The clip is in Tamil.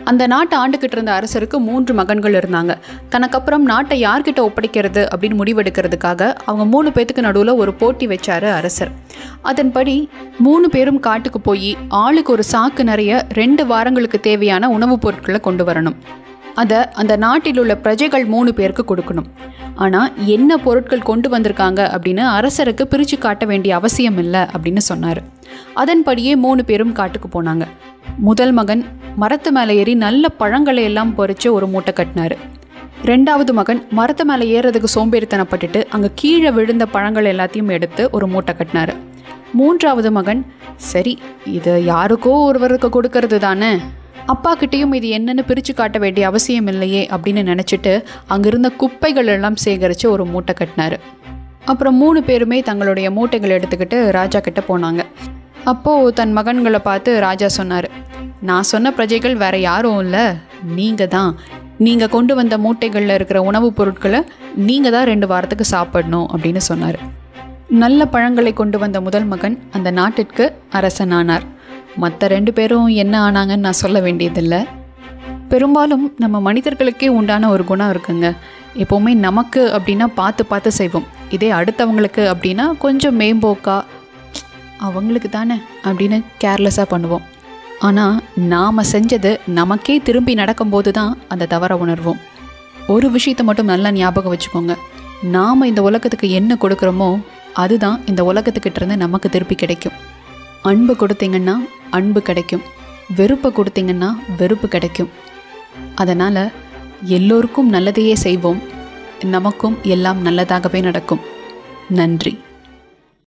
அந்த நாட்டை ஆண்டுகிட்டு இருந்த அரசருக்கு மூன்று மகன்கள் இருந்தாங்க தனக்கப்புறம் நாட்டை யார்கிட்ட ஒப்படைக்கிறது அப்படின்னு முடிவெடுக்கிறதுக்காக அவங்க மூணு பேத்துக்கு நடுவில் ஒரு போட்டி வச்சாரு அரசர் அதன்படி மூணு பேரும் காட்டுக்கு போய் ஆளுக்கு ஒரு சாக்கு நிறைய ரெண்டு வாரங்களுக்கு தேவையான உணவுப் பொருட்களை கொண்டு வரணும் அதை அந்த நாட்டில் உள்ள பிரஜைகள் மூணு பேருக்கு கொடுக்கணும் ஆனால் என்ன பொருட்கள் கொண்டு வந்திருக்காங்க அப்படின்னு அரசருக்கு பிரித்து காட்ட வேண்டிய அவசியம் இல்லை அப்படின்னு சொன்னார் அதன்படியே மூணு பேரும் காட்டுக்கு போனாங்க முதல் மகன் மரத்து மேலே ஏறி நல்ல பழங்களை எல்லாம் பறித்து ஒரு மூட்டை கட்டினாரு ரெண்டாவது மகன் மரத்து மேலே ஏறதுக்கு சோம்பேறித்தனப்பட்டுட்டு அங்கே கீழே விழுந்த பழங்கள் எல்லாத்தையும் எடுத்து ஒரு மூட்டை கட்டினாரு மூன்றாவது மகன் சரி இது யாருக்கோ ஒருவருக்கு கொடுக்கறது தானே அப்பா கிட்டேயும் இது என்னன்னு பிரித்து காட்ட வேண்டிய அவசியம் இல்லையே அப்படின்னு நினச்சிட்டு அங்கிருந்த குப்பைகள் எல்லாம் சேகரித்து ஒரு மூட்டை கட்டினாரு அப்புறம் மூணு பேருமே தங்களுடைய மூட்டைகள் எடுத்துக்கிட்டு ராஜா கிட்ட போனாங்க அப்போது தன் மகன்களை பார்த்து ராஜா சொன்னார் நான் சொன்ன பிரஜைகள் வேற யாரும் இல்லை நீங்கள் தான் நீங்கள் கொண்டு வந்த மூட்டைகளில் இருக்கிற உணவுப் பொருட்களை நீங்கள் தான் ரெண்டு வாரத்துக்கு சாப்பிடணும் அப்படின்னு சொன்னார் நல்ல பழங்களை கொண்டு வந்த முதல் மகன் அந்த நாட்டிற்கு அரசனானார் மற்ற ரெண்டு பேரும் என்ன ஆனாங்கன்னு நான் சொல்ல வேண்டியதில்லை பெரும்பாலும் நம்ம மனிதர்களுக்கே உண்டான ஒரு குணம் இருக்குங்க எப்போவுமே நமக்கு அப்படின்னா பார்த்து பார்த்து செய்வோம் இதே அடுத்தவங்களுக்கு அப்படின்னா கொஞ்சம் மேம்போக்கா அவங்களுக்கு தானே அப்படின்னு கேர்லெஸ்ஸாக பண்ணுவோம் ஆனால் நாம் செஞ்சது நமக்கே திரும்பி நடக்கும்போது தான் அந்த தவறை உணர்வோம் ஒரு விஷயத்தை மட்டும் நல்லா ஞாபகம் வச்சுக்கோங்க நாம் இந்த உலகத்துக்கு என்ன கொடுக்குறோமோ அதுதான் இந்த உலகத்துக்கிட்ட இருந்து நமக்கு திருப்பி கிடைக்கும் அன்பு கொடுத்தீங்கன்னா அன்பு கிடைக்கும் வெறுப்பை கொடுத்தீங்கன்னா வெறுப்பு கிடைக்கும் அதனால் எல்லோருக்கும் நல்லதையே செய்வோம் நமக்கும் எல்லாம் நல்லதாகவே நடக்கும் நன்றி